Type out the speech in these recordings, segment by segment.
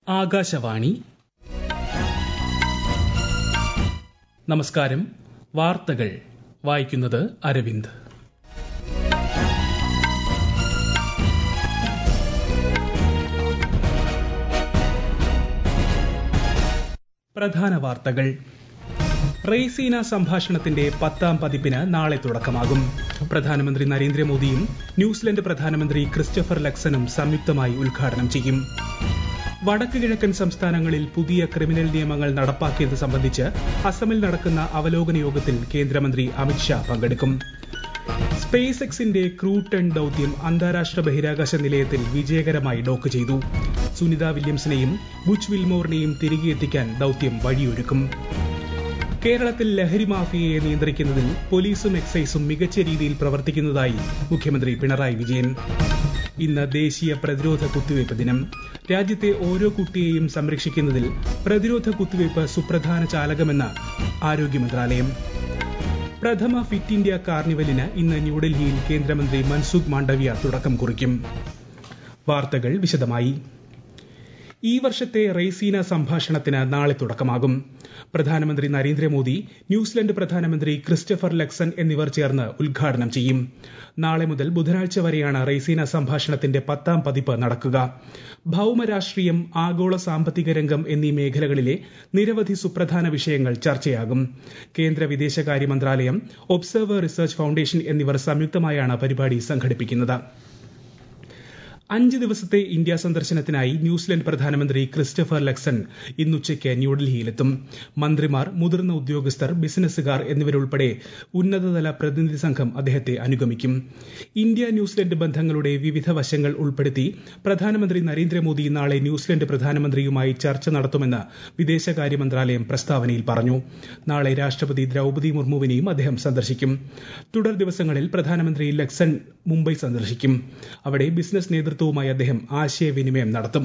ആകാശവാണി നമസ്കാരം വാർത്തകൾ വായിക്കുന്നത് അരവിന്ദ് പ്രധാന വാർത്തകൾ റെയ്സീന സംഭാഷണത്തിന്റെ പത്താം പതിപ്പിന് നാളെ തുടക്കമാകും പ്രധാനമന്ത്രി നരേന്ദ്രമോദിയും ന്യൂസിലൻഡ് പ്രധാനമന്ത്രി ക്രിസ്റ്റഫർ ലക്സനും സംയുക്തമായി ഉദ്ഘാടനം ചെയ്യും വടക്ക് കിഴക്കൻ സംസ്ഥാനങ്ങളിൽ പുതിയ ക്രിമിനൽ നിയമങ്ങൾ നടപ്പാക്കിയത് സംബന്ധിച്ച് അസമിൽ നടക്കുന്ന അവലോകന യോഗത്തിൽ കേന്ദ്രമന്ത്രി അമിത്ഷാ പങ്കെടുക്കും സ്പേസ് എക്സിന്റെ ക്രൂ ടെൻ ദൌത്യം അന്താരാഷ്ട്ര ബഹിരാകാശ നിലയത്തിൽ വിജയകരമായി ഡോക്ക് ചെയ്തു സുനിത വില്യംസിനെയും ബുച്ച് വിൽമോറിനെയും തിരികെ എത്തിക്കാൻ ദൌത്യം വഴിയൊരുക്കും കേരളത്തിൽ ലഹരി മാഫിയയെ നിയന്ത്രിക്കുന്നതിൽ പോലീസും എക്സൈസും മികച്ച രീതിയിൽ പ്രവർത്തിക്കുന്നതായി മുഖ്യമന്ത്രി പിണറായി വിജയൻ ഇന്ന് ദേശീയ പ്രതിരോധ കുത്തിവയ്പ് ദിനം രാജ്യത്തെ ഓരോ കുട്ടിയെയും സംരക്ഷിക്കുന്നതിൽ പ്രതിരോധ കുത്തിവയ്പ് സുപ്രധാന ചാലകമെന്ന് ആരോഗ്യ മന്ത്രാലയം പ്രഥമ ഫിറ്റ് ഇന്ത്യ കാർണിവലിന് ഇന്ന് ന്യൂഡൽഹിയിൽ കേന്ദ്രമന്ത്രി മൻസുഖ് മാണ്ഡവ്യ തുടക്കം കുറിക്കും വാർത്തകൾ വിശദമായി ഈ വർഷത്തെ റെയ്സീന സംഭാഷണത്തിന് നാളെ തുടക്കമാകും പ്രധാനമന്ത്രി നരേന്ദ്രമോദി ന്യൂസിലൻഡ് പ്രധാനമന്ത്രി ക്രിസ്റ്റഫർ ലക്സൺ എന്നിവർ ചേർന്ന് ഉദ്ഘാടനം ചെയ്യും നാളെ മുതൽ ബുധനാഴ്ച വരെയാണ് റെയ്സീന സംഭാഷണത്തിന്റെ പത്താം പതിപ്പ് നടക്കുക ഭൌമരാഷ്ട്രീയം ആഗോള സാമ്പത്തിക രംഗം എന്നീ മേഖലകളിലെ നിരവധി സുപ്രധാന വിഷയങ്ങൾ ചർച്ചയാകും കേന്ദ്ര വിദേശകാര്യ മന്ത്രാലയം ഒബ്സർവർ റിസർച്ച് ഫൌണ്ടേഷൻ എന്നിവർ സംയുക്തമായാണ് പരിപാടി സംഘടിപ്പിക്കുന്നത് അഞ്ച് ദിവസത്തെ ഇന്ത്യ സന്ദർശനത്തിനായി ന്യൂസിലൻഡ് പ്രധാനമന്ത്രി ക്രിസ്റ്റഫർ ലക്സൺ ഇന്നുച്ചയ്ക്ക് ന്യൂഡൽഹിയിലെത്തും മന്ത്രിമാർ മുതിർന്ന ഉദ്യോഗസ്ഥർ ബിസിനസ്സുകാർ എന്നിവരുൾപ്പെടെ ഉന്നതതല പ്രതിനിധി സംഘം അദ്ദേഹത്തെ അനുഗമിക്കും ഇന്ത്യ ന്യൂസിലൻഡ് ബന്ധങ്ങളുടെ വിവിധ വശങ്ങൾ ഉൾപ്പെടുത്തി പ്രധാനമന്ത്രി നരേന്ദ്രമോദി നാളെ ന്യൂസിലൻഡ് പ്രധാനമന്ത്രിയുമായി ചർച്ച നടത്തുമെന്ന് വിദേശകാര്യ മന്ത്രാലയം പ്രസ്താവനയിൽ പറഞ്ഞു നാളെ രാഷ്ട്രപതി ദ്രൌപതി മുർമുവിനെയും അദ്ദേഹം സന്ദർശിക്കും തുടർ ദിവസങ്ങളിൽ പ്രധാനമന്ത്രി ലക്സൺ മുംബൈ സന്ദർശിക്കും അവിടെ ബിസിനസ് നേതൃത്വം നേതൃത്വവുമായി അദ്ദേഹം ആശയവിനിമയം നടത്തും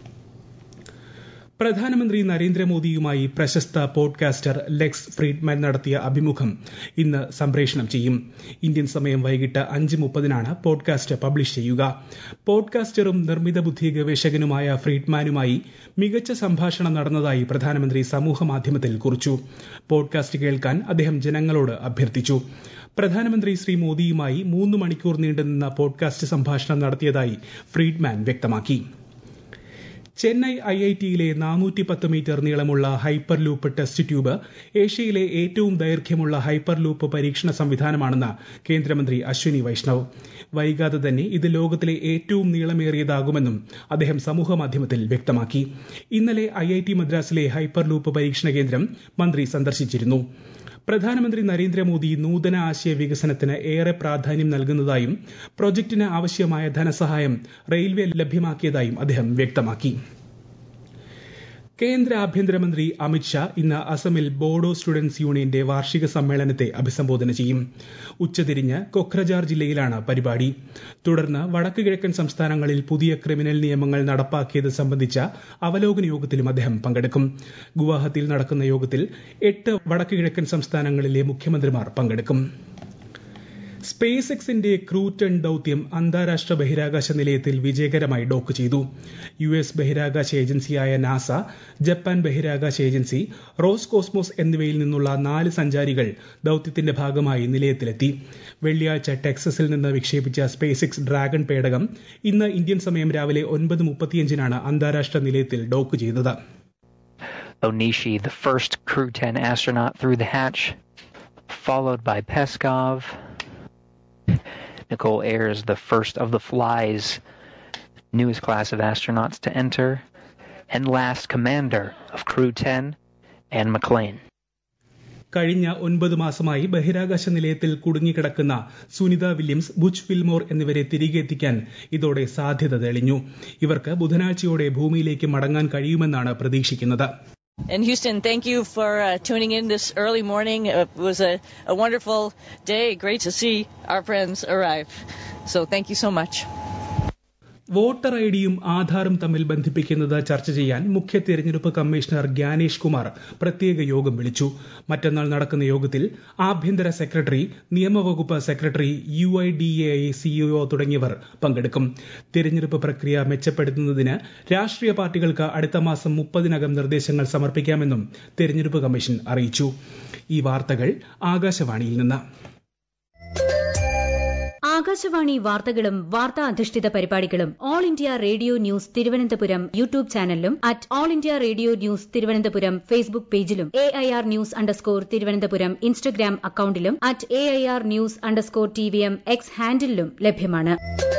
പ്രധാനമന്ത്രി നരേന്ദ്രമോദിയുമായി പ്രശസ്ത പോഡ്കാസ്റ്റർ ലെക്സ് ഫ്രീഡ്മാൻ നടത്തിയ അഭിമുഖം ഇന്ന് സംപ്രേഷണം ചെയ്യും ഇന്ത്യൻ സമയം വൈകിട്ട് അഞ്ച് മുപ്പതിനാണ് പോഡ്കാസ്റ്റ് പബ്ലിഷ് ചെയ്യുക പോഡ്കാസ്റ്ററും നിർമ്മിത ബുദ്ധി ഗവേഷകനുമായ ഫ്രീഡ്മാനുമായി മികച്ച സംഭാഷണം നടന്നതായി പ്രധാനമന്ത്രി സമൂഹ മാധ്യമത്തിൽ കുറിച്ചു പോഡ്കാസ്റ്റ് കേൾക്കാൻ അദ്ദേഹം ജനങ്ങളോട് അഭ്യർത്ഥിച്ചു പ്രധാനമന്ത്രി ശ്രീ മോദിയുമായി മൂന്ന് മണിക്കൂർ നീണ്ടുനിന്ന പോഡ്കാസ്റ്റ് സംഭാഷണം നടത്തിയതായി ഫ്രീഡ്മാൻ വ്യക്തമാക്കി ചെന്നൈ ഐ ഐ ടിയിലെ നാനൂറ്റി പത്ത് മീറ്റർ നീളമുള്ള ഹൈപ്പർ ലൂപ്പ് ടെസ്റ്റ് ട്യൂബ് ഏഷ്യയിലെ ഏറ്റവും ദൈർഘ്യമുള്ള ഹൈപ്പർ ലൂപ്പ് പരീക്ഷണ സംവിധാനമാണെന്ന് കേന്ദ്രമന്ത്രി അശ്വിനി വൈഷ്ണവ് വൈകാതെ തന്നെ ഇത് ലോകത്തിലെ ഏറ്റവും നീളമേറിയതാകുമെന്നും അദ്ദേഹം സമൂഹമാധ്യമത്തിൽ വ്യക്തമാക്കി ഇന്നലെ ഐ ഐ ടി മദ്രാസിലെ ഹൈപ്പർ ലൂപ്പ് പരീക്ഷണ കേന്ദ്രം മന്ത്രി സന്ദർശിച്ചിരുന്നു പ്രധാനമന്ത്രി നരേന്ദ്രമോദി നൂതന ആശയ വികസനത്തിന് ഏറെ പ്രാധാന്യം നൽകുന്നതായും പ്രൊജക്ടിന് ആവശ്യമായ ധനസഹായം റെയിൽവേ ലഭ്യമാക്കിയതായും അദ്ദേഹം വ്യക്തമാക്കി കേന്ദ്ര ആഭ്യന്തരമന്ത്രി അമിത്ഷാ ഇന്ന് അസമിൽ ബോഡോ സ്റ്റുഡൻസ് യൂണിയന്റെ വാർഷിക സമ്മേളനത്തെ അഭിസംബോധന ചെയ്യും ഉച്ചതിരിഞ്ഞ് കൊക്രജാർ ജില്ലയിലാണ് പരിപാടി തുടർന്ന് വടക്ക് കിഴക്കൻ സംസ്ഥാനങ്ങളിൽ പുതിയ ക്രിമിനൽ നിയമങ്ങൾ നടപ്പാക്കിയത് സംബന്ധിച്ച അവലോകന യോഗത്തിലും അദ്ദേഹം പങ്കെടുക്കും ഗുവാഹത്തിയിൽ നടക്കുന്ന യോഗത്തിൽ എട്ട് വടക്ക് കിഴക്കൻ സംസ്ഥാനങ്ങളിലെ മുഖ്യമന്ത്രിമാർ പങ്കെടുക്കും സ്പേസ് എക്സിന്റെ ക്രൂ ടെൻ ദൌത്യം അന്താരാഷ്ട്ര ബഹിരാകാശ നിലയത്തിൽ വിജയകരമായി ഡോക്ക് ചെയ്തു യു എസ് ബഹിരാകാശ ഏജൻസിയായ നാസ ജപ്പാൻ ബഹിരാകാശ ഏജൻസി റോസ് കോസ്മോസ് എന്നിവയിൽ നിന്നുള്ള നാല് സഞ്ചാരികൾ ദൌത്യത്തിന്റെ ഭാഗമായി നിലയത്തിലെത്തി വെള്ളിയാഴ്ച ടെക്സസിൽ നിന്ന് വിക്ഷേപിച്ച സ്പേസ് എക്സ് ഡ്രാഗൺ പേടകം ഇന്ന് ഇന്ത്യൻ സമയം രാവിലെ ഒൻപത് മുപ്പത്തിയഞ്ചിനാണ് അന്താരാഷ്ട്ര നിലയത്തിൽ ഡോക്ക് ചെയ്തത് Onishi, the first Crew 10 astronaut through the hatch, followed by Peskov, Nicole Ayers, the first of the Fly's newest class of astronauts to enter, and last commander of Crew 10, Anne McLean. കഴിഞ്ഞ ഒൻപത് മാസമായി ബഹിരാകാശ നിലയത്തിൽ കുടുങ്ങിക്കിടക്കുന്ന Sunitha Williams Butch Wilmore എന്നിവരെ തിരികെ എത്തിക്കാൻ ഇതോടെ സാധ്യത തെളിഞ്ഞു ഇവർക്ക് ബുധനാഴ്ചയോടെ ഭൂമിയിലേക്ക് മടങ്ങാൻ കഴിയുമെന്നാണ് പ്രതീക്ഷിക്കുന്നത് And Houston, thank you for uh, tuning in this early morning. It was a, a wonderful day. Great to see our friends arrive. So thank you so much. Voter I ഡിയും ആധാറും തമ്മിൽ ബന്ധിപ്പിക്കുന്നത് ചർച്ച ചെയ്യാൻ മുഖ്യ തെരഞ്ഞെടുപ്പ് കമ്മീഷണർ ഗ്യാനേഷ് കുമാർ പ്രത്യേക യോഗം വിളിച്ചു മറ്റന്നാൾ നടക്കുന്ന യോഗത്തിൽ ആഭ്യന്തര സെക്രട്ടറി നിയമവകുപ്പ് secretary U I D A I CEO തുടങ്ങിയവർ പങ്കെടുക്കും തെരഞ്ഞെടുപ്പ് പ്രക്രിയ മെച്ചപ്പെടുത്തുന്നതിന് രാഷ്ട്രീയ പാർട്ടികൾക്ക് അടുത്ത മാസം മുപ്പതിനകം നിർദ്ദേശങ്ങൾ സമർപ്പിക്കാമെന്നും തെരഞ്ഞെടുപ്പ് കമ്മീഷൻ അറിയിച്ചു ഈ വാർത്തകൾ ആകാശവാണിയിൽ നിന്ന് ആകാശവാണി വാർത്തകളും വാർത്താ അധിഷ്ഠിത പരിപാടികളും All India Radio News Thiruvananthapuram YouTube ചാനലിലും at All India Radio News Thiruvananthapuram Facebook പേജിലും A I R news underscore Thiruvananthapuram Instagram അക്കൌണ്ടിലും at A I R news underscore T V M X ഹാൻഡിലും ലഭ്യമാണ്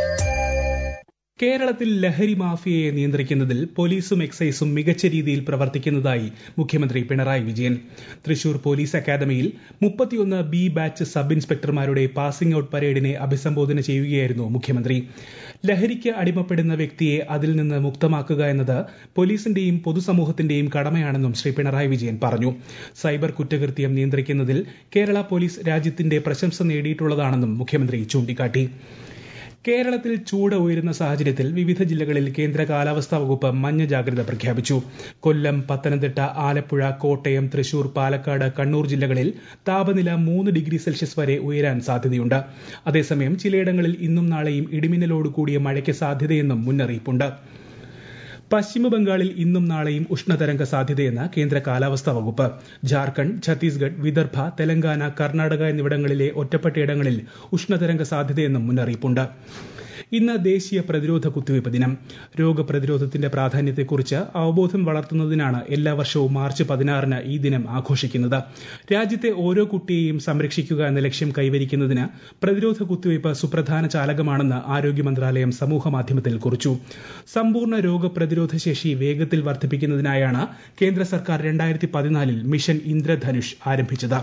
കേരളത്തിൽ ലഹരി മാഫിയയെ നിയന്ത്രിക്കുന്നതിൽ പോലീസും എക്സൈസും മികച്ച രീതിയിൽ പ്രവർത്തിക്കുന്നതായി മുഖ്യമന്ത്രി പിണറായി വിജയൻ തൃശൂർ പോലീസ് അക്കാദമിയിൽ മുപ്പത്തിയൊന്ന് ബി ബാച്ച് സബ് ഇൻസ്പെക്ടർമാരുടെ പാസിംഗ് ഔട്ട് പരേഡിനെ അഭിസംബോധന ചെയ്യുകയായിരുന്നു മുഖ്യമന്ത്രി ലഹരിക്ക് അടിമപ്പെടുന്ന വ്യക്തിയെ അതിൽ നിന്ന് മുക്തമാക്കുക എന്നത് പോലീസിന്റെയും പൊതുസമൂഹത്തിന്റെയും കടമയാണെന്നും ശ്രീ പിണറായി വിജയൻ പറഞ്ഞു സൈബർ കുറ്റകൃത്യം നിയന്ത്രിക്കുന്നതിൽ കേരള പോലീസ് രാജ്യത്തിന്റെ പ്രശംസ നേടിയിട്ടുള്ളതാണെന്നും മുഖ്യമന്ത്രി ചൂണ്ടിക്കാട്ടി കേരളത്തിൽ ചൂട് ഉയരുന്ന സാഹചര്യത്തിൽ വിവിധ ജില്ലകളിൽ കേന്ദ്ര കാലാവസ്ഥാ വകുപ്പ് മഞ്ഞ ജാഗ്രത പ്രഖ്യാപിച്ചു കൊല്ലം പത്തനംതിട്ട ആലപ്പുഴ കോട്ടയം തൃശൂർ പാലക്കാട് കണ്ണൂർ ജില്ലകളിൽ താപനില മൂന്ന് ഡിഗ്രി സെൽഷ്യസ് വരെ ഉയരാൻ സാധ്യതയുണ്ട് അതേസമയം ചിലയിടങ്ങളിൽ ഇന്നും നാളെയും ഇടിമിന്നലോട് കൂടിയ മഴയ്ക്ക് സാധ്യതയെന്നും മുന്നറിയിപ്പുണ്ട് പശ്ചിമ ബംഗാളിൽ ഇന്നും നാളെയും ഉഷ്ണതരംഗ സാധ്യതയെന്ന് കേന്ദ്ര കാലാവസ്ഥാ വകുപ്പ് ജാർഖണ്ഡ് ഛത്തീസ്ഗഡ് വിദർഭ തെലങ്കാന കർണാടക എന്നിവിടങ്ങളിലെ ഒറ്റപ്പെട്ടയിടങ്ങളിൽ ഉഷ്ണതരംഗ സാധ്യതയെന്നും മുന്നറിയിപ്പുണ്ട് ഇന്ന് ദേശീയ പ്രതിരോധ കുത്തിവയ്പ് ദിനം രോഗപ്രതിരോധത്തിന്റെ പ്രാധാന്യത്തെക്കുറിച്ച് അവബോധം വളർത്തുന്നതിനാണ് എല്ലാ വർഷവും മാർച്ച് പതിനാറിന് ഈ ദിനം ആഘോഷിക്കുന്നത് രാജ്യത്തെ ഓരോ കുട്ടിയെയും സംരക്ഷിക്കുക എന്ന ലക്ഷ്യം കൈവരിക്കുന്നതിന് പ്രതിരോധ കുത്തിവയ്പ് സുപ്രധാന ചാലകമാണെന്ന് ആരോഗ്യ മന്ത്രാലയം സമൂഹമാധ്യമത്തിൽ കുറിച്ചു സമ്പൂർണ്ണ രോഗപ്രതിരോധ ശേഷി വേഗത്തിൽ വർദ്ധിപ്പിക്കുന്നതിനായാണ് കേന്ദ്ര സർക്കാർ രണ്ടായിരത്തി പതിനാലിൽ മിഷൻ ഇന്ദ്രധനുഷ് ആരംഭിച്ചത്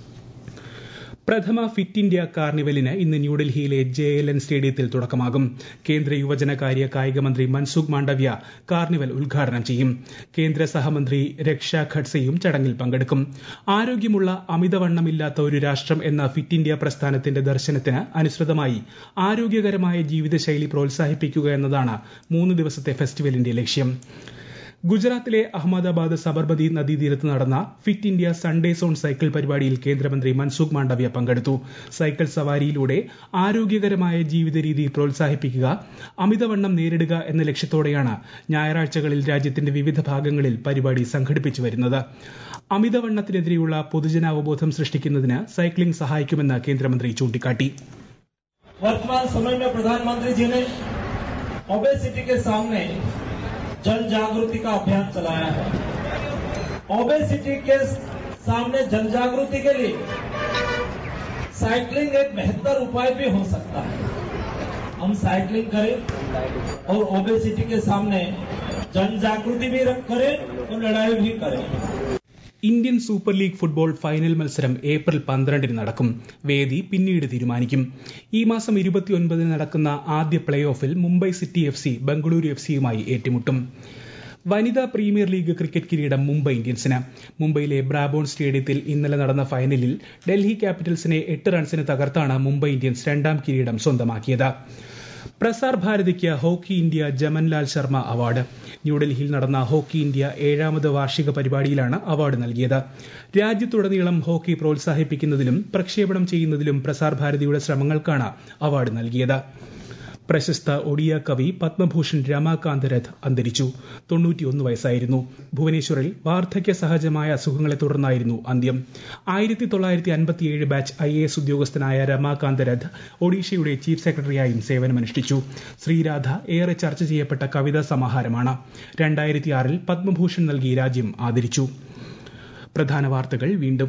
പ്രഥമ ഫിറ്റ് ഇന്ത്യ കാർണിവലിന് ഇന്ന് ന്യൂഡൽഹിയിലെ ജെ എൽ എൻ സ്റ്റേഡിയത്തിൽ തുടക്കമാകും കേന്ദ്ര യുവജനകാര്യ കായിക മന്ത്രി മൻസുഖ് മാണ്ഡവ്യ കാർണിവൽ ഉദ്ഘാടനം ചെയ്യും കേന്ദ്ര സഹമന്ത്രി രക്ഷ ഖഡ്സെയും ചടങ്ങിൽ പങ്കെടുക്കും ആരോഗ്യമുള്ള അമിതവണ്ണമില്ലാത്ത ഒരു രാഷ്ട്രം എന്ന ഫിറ്റ് ഇന്ത്യ പ്രസ്ഥാനത്തിന്റെ ദർശനത്തിന് അനുസൃതമായി ആരോഗ്യകരമായ ജീവിതശൈലി പ്രോത്സാഹിപ്പിക്കുക എന്നതാണ് മൂന്ന് ദിവസത്തെ ഫെസ്റ്റിവലിന്റെ ലക്ഷ്യം ഗുജറാത്തിലെ അഹമ്മദാബാദ് സബർമതി നദീതീരത്ത് നടന്ന fit India Sundays on cycle പരിപാടിയിൽ കേന്ദ്രമന്ത്രി മൻസുഖ് മാണ്ഡവ്യ പങ്കെടുത്തു സൈക്കിൾ സവാരിയിലൂടെ ആരോഗ്യകരമായ ജീവിത രീതി പ്രോത്സാഹിപ്പിക്കുക അമിതവണ്ണം നേരിടുക എന്ന ലക്ഷ്യത്തോടെയാണ് ഞായറാഴ്ചകളിൽ രാജ്യത്തിന്റെ വിവിധ ഭാഗങ്ങളിൽ പരിപാടി സംഘടിപ്പിച്ചു വരുന്നത് അമിതവണ്ണത്തിനെതിരെയുള്ള പൊതുജനാവബോധം സൃഷ്ടിക്കുന്നതിന് സൈക്ലിംഗ് സഹായിക്കുമെന്ന് കേന്ദ്രമന്ത്രി ചൂണ്ടിക്കാട്ടി वर्तमान समय में प्रधानमंत्री जी ने ओबेसिटी के सामने जन जागृति का अभियान चलाया है ओबेसिटी के सामने जन जागृति के लिए साइकिलिंग एक बेहतर उपाय भी हो सकता है हम साइकिलिंग करें और ओबेसिटी के सामने जन जागृति भी करें और लड़ाई भी करें Indian Super League football final മത്സരം ഏപ്രിൽ പന്ത്രണ്ടിന് നടക്കും വേദി പിന്നീട് തീരുമാനിക്കും ഈ മാസം ഇരുപത്തിയൊൻപതിന് നടക്കുന്ന ആദ്യ പ്ലേ ഓഫിൽ Mumbai city F C Bengaluru F സിയുമായി ഏറ്റുമുട്ടും വനിതാ പ്രീമിയർ ലീഗ് ക്രിക്കറ്റ് കിരീടം മുംബൈ ഇന്ത്യൻസിന് മുംബൈയിലെ ബ്രാബോൺ സ്റ്റേഡിയത്തിൽ ഇന്നലെ നടന്ന ഫൈനലിൽ ഡൽഹി ക്യാപിറ്റൽസിനെ എട്ട് റൺസിന് തകർത്താണ് മുംബൈ ഇന്ത്യൻസ് രണ്ടാം കിരീടം സ്വന്തമാക്കിയത് പ്രസാർ ഭാരതിക്ക് hockey India Jamanlal Sharma award ന്യൂഡൽഹിയിൽ നടന്ന ഹോക്കി ഇന്ത്യ ഏഴാമത് വാർഷിക പരിപാടിയിലാണ് അവാർഡ് നൽകിയത് രാജ്യത്തുടനീളം ഹോക്കി പ്രോത്സാഹിപ്പിക്കുന്നതിലും പ്രക്ഷേപണം ചെയ്യുന്നതിലും പ്രസാർ ഭാരതിയുടെ ശ്രമങ്ങൾക്കാണ് അവാർഡ് നൽകിയത് പ്രശസ്ത ഒഡിയ കവി പത്മഭൂഷൺ രമാകാന്ത് രഥ് അന്തരിച്ചു തൊണ്ണൂറ്റിയൊന്ന് വയസ്സായിരുന്നു ഭുവനേശ്വറിൽ വാർദ്ധക്യ സഹജമായ അസുഖങ്ങളെ തുടർന്നായിരുന്നു അന്ത്യം ആയിരത്തി തൊള്ളായിരത്തി അൻപത്തിയേഴ് ബാച്ച് ഐ എ എസ് ഉദ്യോഗസ്ഥനായ രമാകാന്ത് രഥ് ഒഡീഷയുടെ ചീഫ് സെക്രട്ടറിയായും സേവനമനുഷ്ഠിച്ചു ശ്രീരാധ ഏറെ ചർച്ച ചെയ്യപ്പെട്ട കവിതാ സമാഹാരമാണ് രണ്ടായിരത്തി ആറിൽ പത്മഭൂഷൺ നൽകി രാജ്യം ആദരിച്ചു പ്രധാന വാർത്തകൾ വീണ്ടും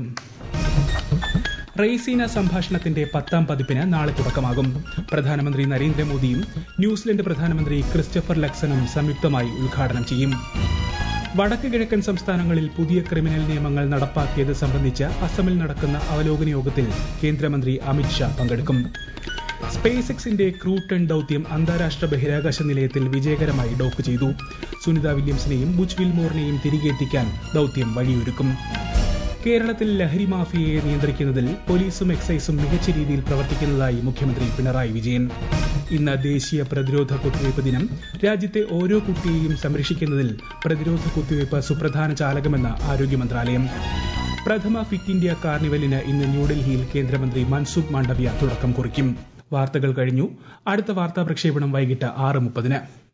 റെയ്സീന സംഭാഷണത്തിന്റെ പത്താം പതിപ്പിന് നാളെ തുടക്കമാകും പ്രധാനമന്ത്രി നരേന്ദ്രമോദിയും ന്യൂസിലൻഡ് പ്രധാനമന്ത്രി ക്രിസ്റ്റഫർ ലക്സണും സംയുക്തമായി ഉദ്ഘാടനം ചെയ്യും വടക്ക് കിഴക്കൻ സംസ്ഥാനങ്ങളിൽ പുതിയ ക്രിമിനൽ നിയമങ്ങൾ നടപ്പാക്കിയത് സംബന്ധിച്ച് അസമിൽ നടക്കുന്ന അവലോകന യോഗത്തിൽ കേന്ദ്രമന്ത്രി അമിത്ഷാ പങ്കെടുക്കും സ്പേസ് എക്സിന്റെ ക്രൂ ടെൻ ദൌത്യം അന്താരാഷ്ട്ര ബഹിരാകാശ നിലയത്തിൽ വിജയകരമായി ഡോക്ക് ചെയ്തു സുനിത വില്യംസിനെയും ബുച്ച് വിൽമോറിനെയും തിരികെ എത്തിക്കാൻ ദൌത്യം വഴിയൊരുക്കും കേരളത്തിൽ ലഹരി മാഫിയയെ നിയന്ത്രിക്കുന്നതിൽ പോലീസും എക്സൈസും മികച്ച രീതിയിൽ പ്രവർത്തിക്കുന്നതായി മുഖ്യമന്ത്രി പിണറായി വിജയൻ ഇന്ന് ദേശീയ പ്രതിരോധ കുത്തിവയ്പ് ദിനം രാജ്യത്തെ ഓരോ കുട്ടിയെയും സംരക്ഷിക്കുന്നതിൽ പ്രതിരോധ കുത്തിവയ്പ് സുപ്രധാന ചാലകമെന്ന് ആരോഗ്യ മന്ത്രാലയം പ്രഥമ ഫിറ്റ് ഇന്ത്യ കാർണിവലിന് ഇന്ന് ന്യൂഡൽഹിയിൽ കേന്ദ്രമന്ത്രി മൻസുഖ് മാണ്ഡവ്യ തുടക്കം കുറിക്കും വാർത്തകൾ കഴിഞ്ഞു അടുത്ത വാർത്താ പ്രക്ഷേപണം വൈകിട്ട് ആറ് മുപ്പതിന്